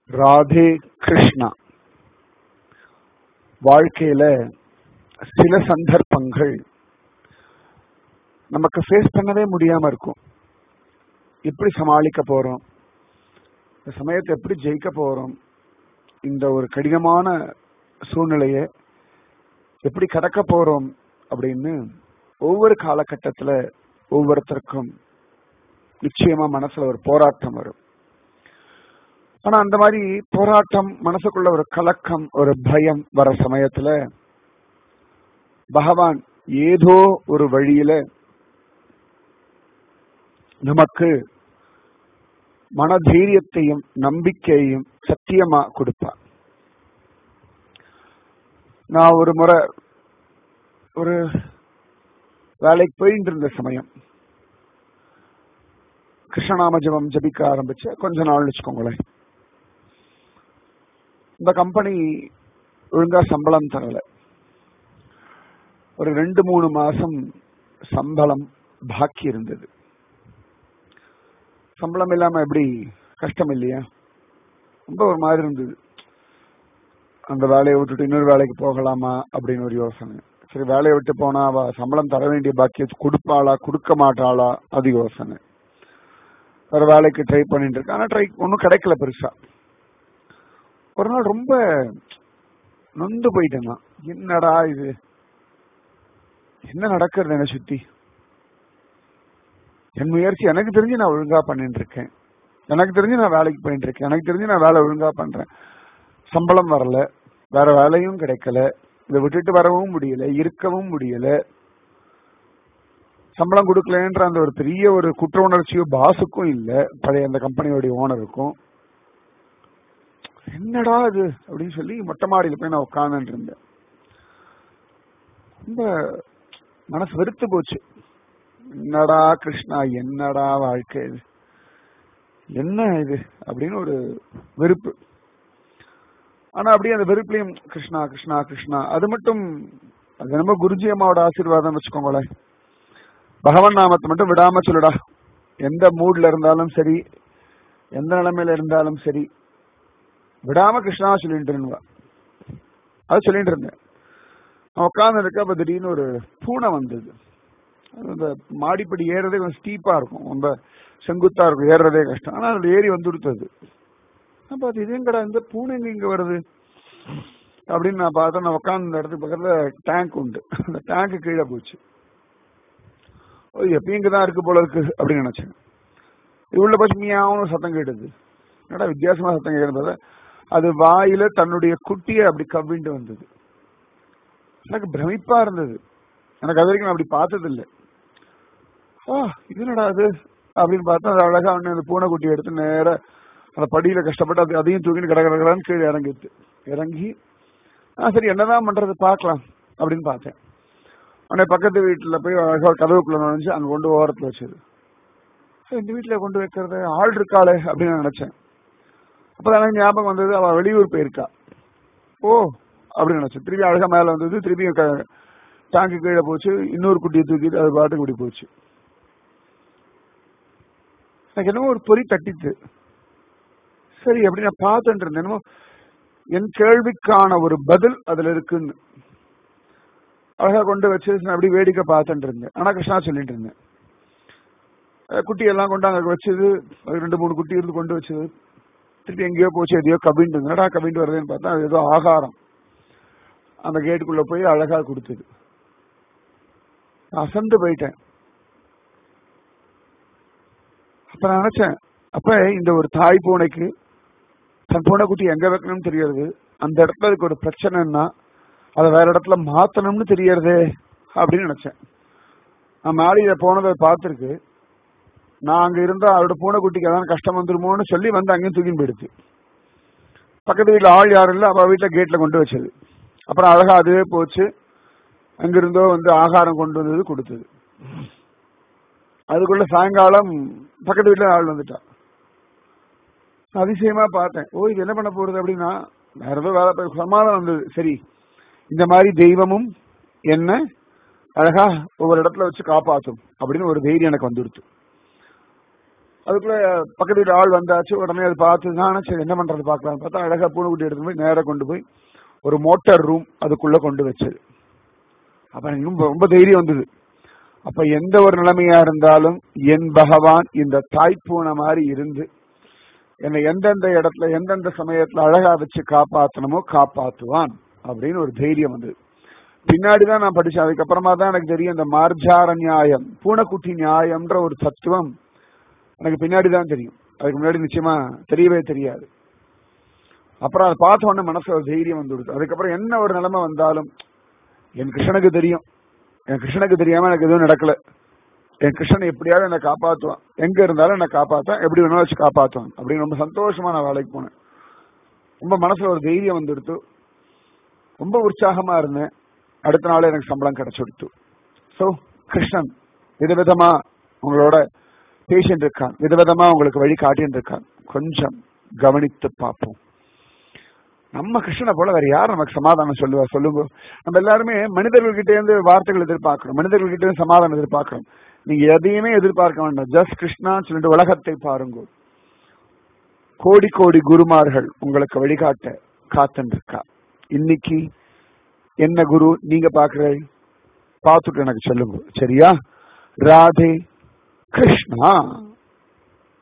ராதே கிருஷ்ணா வாழ்க்கையில சில சந்தர்ப்பங்கள் நமக்கு ஃபேஸ் பண்ணவே முடியாம இருக்கும் எப்படி சமாளிக்க போறோம் இந்த சமயத்தை எப்படி ஜெயிக்க போறோம் இந்த ஒரு கடினமான சூழ்நிலையை எப்படி கடக்க போறோம் அப்படின்னு ஒவ்வொரு காலகட்டத்துல ஒவ்வொருத்தருக்கும் நிச்சயமா மனசுல ஒரு போராட்டம் வரும் ஆனா அந்த மாதிரி போராட்டம் மனசுக்குள்ள ஒரு கலக்கம் ஒரு பயம் வர சமயத்துல பகவான் ஏதோ ஒரு வழியில நமக்கு மனதைரியத்தையும் நம்பிக்கையையும் சத்தியமா கொடுப்பார் நான் ஒரு முறை ஒரு வேலைக்கு போயிட்டு இருந்த சமயம் கிருஷ்ணநாம ஜபம் ஜபிக்க ஆரம்பிச்ச கொஞ்ச நாள் வச்சுக்கோங்களேன் இந்த கம்பெனி ஒழுங்கா சம்பளம் தரல ஒரு ரெண்டு மூணு மாசம் சம்பளம் பாக்கி இருந்தது சம்பளம் இல்லாம எப்படி கஷ்டம் இல்லையா ரொம்ப ஒரு மாதிரி இருந்தது அந்த வேலையை விட்டுட்டு இன்னொரு வேலைக்கு போகலாமா அப்படின்னு ஒரு யோசனை சரி வேலையை விட்டு போனா அவ சம்பளம் தர வேண்டிய பாக்கியத்தை கொடுப்பாளா கொடுக்க மாட்டாளா அது யோசனை வேற வேலைக்கு ட்ரை பண்ணிட்டு இருக்கேன் ஆனா ட்ரை ஒன்றும் கிடைக்கல பெருசா ஒரு நாள் ரொம்ப நொந்து போயிட்டேன் நான் என்னடா இது என்ன நடக்கிறது என்ன சுத்தி என் முயற்சி எனக்கு தெரிஞ்சு நான் ஒழுங்கா பண்ணிட்டு இருக்கேன் எனக்கு தெரிஞ்சு நான் வேலைக்கு போயிட்டு இருக்கேன் எனக்கு தெரிஞ்சு நான் வேலை ஒழுங்கா பண்றேன் சம்பளம் வரல வேற வேலையும் கிடைக்கல இதை விட்டுட்டு வரவும் முடியல இருக்கவும் முடியல சம்பளம் கொடுக்கலன்ற அந்த ஒரு பெரிய ஒரு குற்ற உணர்ச்சியோ பாஸுக்கும் இல்ல பழைய அந்த கம்பெனியோடைய ஓனருக்கும் என்னடா இது அப்படின்னு சொல்லி மொட்டை மாடியில் போய் நான் உட்கார்ந்துட்டு இருந்தேன் ரொம்ப மனசு வெறுத்து போச்சு என்னடா கிருஷ்ணா என்னடா வாழ்க்கை இது என்ன இது அப்படின்னு ஒரு வெறுப்பு ஆனா அப்படியே அந்த வெறுப்புலயும் கிருஷ்ணா கிருஷ்ணா கிருஷ்ணா அது மட்டும் அது நம்ம குருஜி அம்மாவோட ஆசீர்வாதம் வச்சுக்கோங்களேன் பகவான் நாமத்தை மட்டும் விடாம சொல்லுடா எந்த மூட்ல இருந்தாலும் சரி எந்த நிலைமையில இருந்தாலும் சரி விடாம கிருஷ்ணா சொல்லிட்டு இருந்தா அது சொல்லிட்டு இருந்தேன் நான் உட்கார்ந்து இருக்க அப்ப திடீர்னு ஒரு பூனை வந்தது அந்த மாடிப்படி ஏறதே கொஞ்சம் ஸ்டீப்பா இருக்கும் ரொம்ப செங்குத்தா இருக்கும் ஏறுறதே கஷ்டம் ஆனா அதுல ஏறி வந்து கொடுத்தது நான் பார்த்து இது எங்கடா இந்த பூனை எங்க இங்க வருது அப்படின்னு நான் பார்த்தேன் நான் உட்காந்து இடத்துக்கு பக்கத்துல டேங்க் உண்டு அந்த டேங்க் கீழே போச்சு ஓ எப்பயும் இங்கதான் இருக்கு போல இருக்கு அப்படின்னு நினைச்சேன் உள்ள போச்சு மியாவும் சத்தம் கேட்டது என்னடா வித்தியாசமா சத்தம் கேட்கறது அது வாயில தன்னுடைய குட்டியை அப்படி கவ்விண்டு வந்தது எனக்கு பிரமிப்பா இருந்தது எனக்கு அது வரைக்கும் நான் அப்படி பார்த்தது இல்லை ஆ இது என்னடா அது அப்படின்னு பார்த்தா அது அழகா ஒன்று அந்த பூனைக்குட்டி எடுத்து நேர அந்த படியில கஷ்டப்பட்டு அது அதையும் தூக்கிட்டு கடை கடகடான்னு கீழே இறங்கிட்டு இறங்கி ஆ சரி என்னதான் பண்றது பார்க்கலாம் அப்படின்னு பார்த்தேன் உடனே பக்கத்து வீட்டுல போய் அழகா கதவுக்குள்ள நுழைஞ்சு அங்க கொண்டு ஓரத்துல வச்சது இந்த வீட்டுல கொண்டு வைக்கிறது ஆள் இருக்காளே அப்படின்னு நினைச்சேன் அப்பதான் எனக்கு ஞாபகம் வந்தது அவ வெளியூர் போயிருக்கா ஓ அப்படின்னு நினைச்சேன் திருப்பி அழகா மேல வந்தது திருப்பி டேங்கு கீழே போச்சு இன்னொரு குட்டியை தூக்கிட்டு அது பாட்டுக்கு இப்படி போச்சு எனக்கு என்னமோ ஒரு பொறி தட்டிச்சு சரி அப்படி நான் பார்த்துட்டு இருந்தேன் என்னமோ என் கேள்விக்கான ஒரு பதில் அதுல இருக்குன்னு அழகா கொண்டு வச்சு நான் அப்படி வேடிக்கை பார்த்துட்டு இருந்தேன் ஆனா கிருஷ்ணா சொல்லிட்டு இருந்தேன் குட்டியெல்லாம் கொண்டு அங்க வச்சது ரெண்டு மூணு குட்டி இருந்து கொண்டு வச்சது திருப்பி எங்கேயோ போச்சு எதையோ கவிண்டு என்னடா கவிண்டு வருதுன்னு பார்த்தா அது ஏதோ ஆகாரம் அந்த கேட்டுக்குள்ள போய் அழகா கொடுத்தது அசந்து போயிட்டேன் அப்ப நான் நினைச்சேன் அப்ப இந்த ஒரு தாய் பூனைக்கு தன் பூனைக்குட்டி எங்க வைக்கணும்னு தெரியறது அந்த இடத்துல அதுக்கு ஒரு பிரச்சனைன்னா அதை வேற இடத்துல மாத்தணும்னு தெரியறதே அப்படின்னு நினைச்சேன் நான் மாடியில போனதை பார்த்துருக்கு நான் அங்க இருந்தா அவரோட பூனைக்குட்டிக்கு ஏதாவது கஷ்டம் வந்துருமோன்னு சொல்லி வந்து அங்கேயும் தூக்கின்னு போயிடுச்சு பக்கத்து வீட்டுல ஆள் யாரும் இல்லை அவ வீட்டுல கேட்ல கொண்டு வச்சது அப்புறம் அழகா அதுவே போச்சு அங்கிருந்தோ வந்து ஆகாரம் கொண்டு வந்தது கொடுத்தது அதுக்குள்ள சாயங்காலம் பக்கத்து வீட்டுல ஆள் வந்துட்டா அதிசயமா பார்த்தேன் ஓ இது என்ன பண்ண போறது அப்படின்னா வேற ஏதோ வேலை சமாதானம் வந்தது சரி இந்த மாதிரி தெய்வமும் என்ன அழகா ஒவ்வொரு இடத்துல வச்சு காப்பாத்தும் அப்படின்னு ஒரு தைரியம் எனக்கு வந்துடுச்சு அதுக்குள்ள பக்கத்து வீட்டு ஆள் வந்தாச்சு உடனே அது பார்த்து நானும் சரி என்ன பண்றது பார்க்கலாம் பார்த்தா அழகா பூனைக்குட்டி எடுத்து போய் நேரா கொண்டு போய் ஒரு மோட்டார் ரூம் அதுக்குள்ள கொண்டு வச்சது அப்ப எனக்கு ரொம்ப ரொம்ப தைரியம் வந்தது அப்ப எந்த ஒரு நிலைமையா இருந்தாலும் என் பகவான் இந்த தாய்ப்பூனை மாதிரி இருந்து என்னை எந்தெந்த இடத்துல எந்தெந்த சமயத்துல அழகா வச்சு காப்பாத்தணுமோ காப்பாத்துவான் அப்படின்னு ஒரு தைரியம் வந்தது பின்னாடிதான் நான் படிச்சேன் அதுக்கப்புறமா தான் எனக்கு தெரியும் இந்த மார்ஜார நியாயம் பூனைக்குட்டி நியாயம்ன்ற ஒரு தத்துவம் எனக்கு பின்னாடி தான் தெரியும் அதுக்கு முன்னாடி நிச்சயமா தெரியவே தெரியாது அப்புறம் அதை பார்த்த உடனே மனசுல ஒரு தைரியம் வந்து கொடுத்து அதுக்கப்புறம் என்ன ஒரு நிலைமை வந்தாலும் என் கிருஷ்ணனுக்கு தெரியும் என் கிருஷ்ணனுக்கு தெரியாம எனக்கு எதுவும் நடக்கல என் கிருஷ்ணன் எப்படியாவது என்னை காப்பாத்துவான் எங்க இருந்தாலும் என்னை காப்பாத்துவான் எப்படி வேணாலும் வச்சு காப்பாத்துவான் அப்படின்னு ரொம்ப சந்தோஷமா நான் வேலைக்கு போனேன் ரொம்ப மனசுல ஒரு தைரியம் வந்துடுத்து ரொம்ப உற்சாகமா இருந்தேன் அடுத்த நாள் எனக்கு சம்பளம் கிடைச்சுடுத்து சோ கிருஷ்ணன் விதவிதமா உங்களோட பேசிட்டு இருக்கான் விதவிதமா உங்களுக்கு வழி காட்டிட்டு இருக்கான் கொஞ்சம் கவனித்து பார்ப்போம் நம்ம கிருஷ்ணனை போல வேற யார் நமக்கு சமாதானம் சொல்லுவா சொல்லுங்க நம்ம எல்லாருமே மனிதர்கள்கிட்ட இருந்து வார்த்தைகள் எதிர்பார்க்கிறோம் மனிதர்கள்கிட்ட இருந்து சமாதானம் எதிர்பார்க்கிறோம் நீங்க எதையுமே எதிர்பார்க்க வேண்டாம் ஜஸ்ட் கிருஷ்ணான்னு சொல்லிட்டு உலகத்தை பாருங்க கோடி கோடி குருமார்கள் உங்களுக்கு வழிகாட்ட காத்துருக்கா இன்னைக்கு என்ன குரு நீங்க பாக்குற பார்த்துட்டு எனக்கு சொல்லுங்க சரியா ராதே கிருஷ்ணா